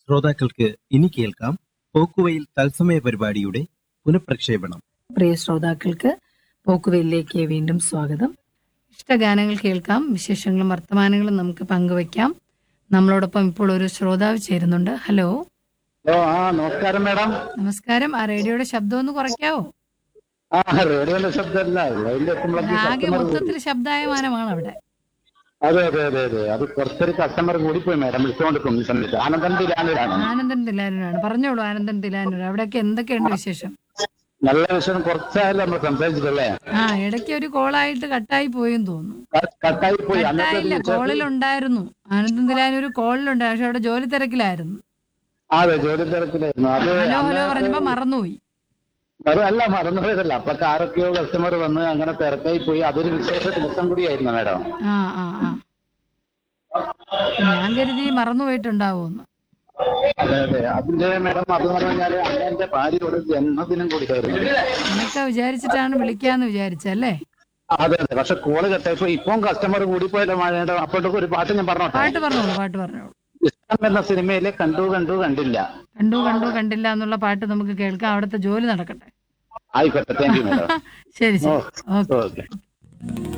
ശ്രോതാക്കൾക്ക് ഇനി കേൾക്കാം പോക്കുവയിൽ തത്സമയ പരിപാടിയുടെ പുനഃപ്രക്ഷേപണം പ്രിയ ശ്രോതാക്കൾക്ക് പോക്കുവെല്ലിലേക്ക് വീണ്ടും സ്വാഗതം ഇഷ്ടഗാനങ്ങൾ കേൾക്കാം വിശേഷങ്ങളും വർത്തമാനങ്ങളും നമുക്ക് പങ്കുവയ്ക്കാം നമ്മളോടൊപ്പം ഇപ്പോൾ ഒരു ശ്രോതാവ് ചേരുന്നുണ്ട് ഹലോ ഓ ആ നമസ്കാരം മേഡം നമസ്കാരം ആ റേഡിയോയുടെ ശബ്ദം ഒന്ന് കുറയ്ക്കാവോ ആ റേഡിയോന്റെ ശബ്ദമല്ല ലൈനിൽ എത്തുമ്പോഴേക്ക് ആകെ കസ്റ്റമർ മൊത്തത്തിൽ ശബ്ദായമാനമാണ് അവിടെ അതെ അതെ അതെ അതെ അത് കുറച്ചൊരു കസ്റ്റമർ കൂടിപ്പോയി മേഡം വിളിച്ചുകൊണ്ടിരിക്കും ഈ സമയത്ത് ആനന്ദൻ തിരാനിലാണ് ആനന്ദൻ തിലാനൂരാണ് പറഞ്ഞോളൂ ആനന്ദൻ തിലാനൂർ അവിടെയൊക്കെ എന്തൊക്കെയുണ്ട് വിശേഷം നല്ല വിഷയം കുറച്ചായാലും നമ്മൾ സംസാരിച്ചിട്ടല്ലേ ആ ഇടയ്ക്ക് ഒരു കോളായിട്ട് കട്ടായി പോയെന്ന് തോന്നുന്നു ക- കട്ടായി പോയി അന്നത്തെ കട്ടായില്ല ഒരു വിഷയം- കോളിലുണ്ടായിരുന്നു ആനന്ദൻ തിലാനൂർ കോളിലുണ്ടായിരുന്നു പക്ഷെ അവിടെ ജോലി തിരക്കിലായിരുന്നു ആ, അതെ ജോലി തിരക്കിലായിരുന്നു അത് ഹലോ ഹലോ അന്നത്തെ- പറഞ്ഞപ്പോ മറന്നുപോയി അത് അല്ല മറന്നുപോയതല്ല അപ്പൊ ആരൊക്കെയോ കസ്റ്റമർ വന്ന് അങ്ങനെ തിരക്കായി പോയി അതൊരു വിശേഷ ദിവസം കൂടിയായിരുന്നു മേഡം ആ ആ ആ ഞാൻ കരുതി മറന്നുപോയിട്ടുണ്ടാവുമെന്ന് അതെ അതെ അതിന്റെ മേഡം അത് പറഞ്ഞാല് അന്ന് എന്റെ ഭാര്യയുടെ ജന്മദിനം കൂടിയായിരുന്നു എന്നൊക്കെ വിചാരിച്ചിട്ടാണ് വിളിക്കാന്ന് വിചാരിച്ചല്ലേ അതെ അതെ പക്ഷെ കോള് കട്ടായിപ്പോ ഇപ്പം കസ്റ്റമർ കൂടിപ്പോയല്ലോ മഴയുടെ അപ്പോഴത്തേക്ക് ഒരു പാട്ട് ഞാൻ പറഞ്ഞോട്ടെ പാട്ട് പറഞ്ഞോളൂ പാട്ട് പറഞ്ഞോളൂ ഇഷ്ടം എന്ന സിനിമയിലെ കണ്ടു കണ്ടു കണ്ടില്ല കണ്ടു കണ്ടു കണ്ടില്ല എന്നുള്ള പാട്ട് നമുക്ക് കേൾക്കാം അവിടുത്തെ ജോലി നടക്കട്ടെ ആയിക്കോട്ടെ താങ്ക് യു മേഡം ശരി ശരി ഓക്കെ ഓക്കെ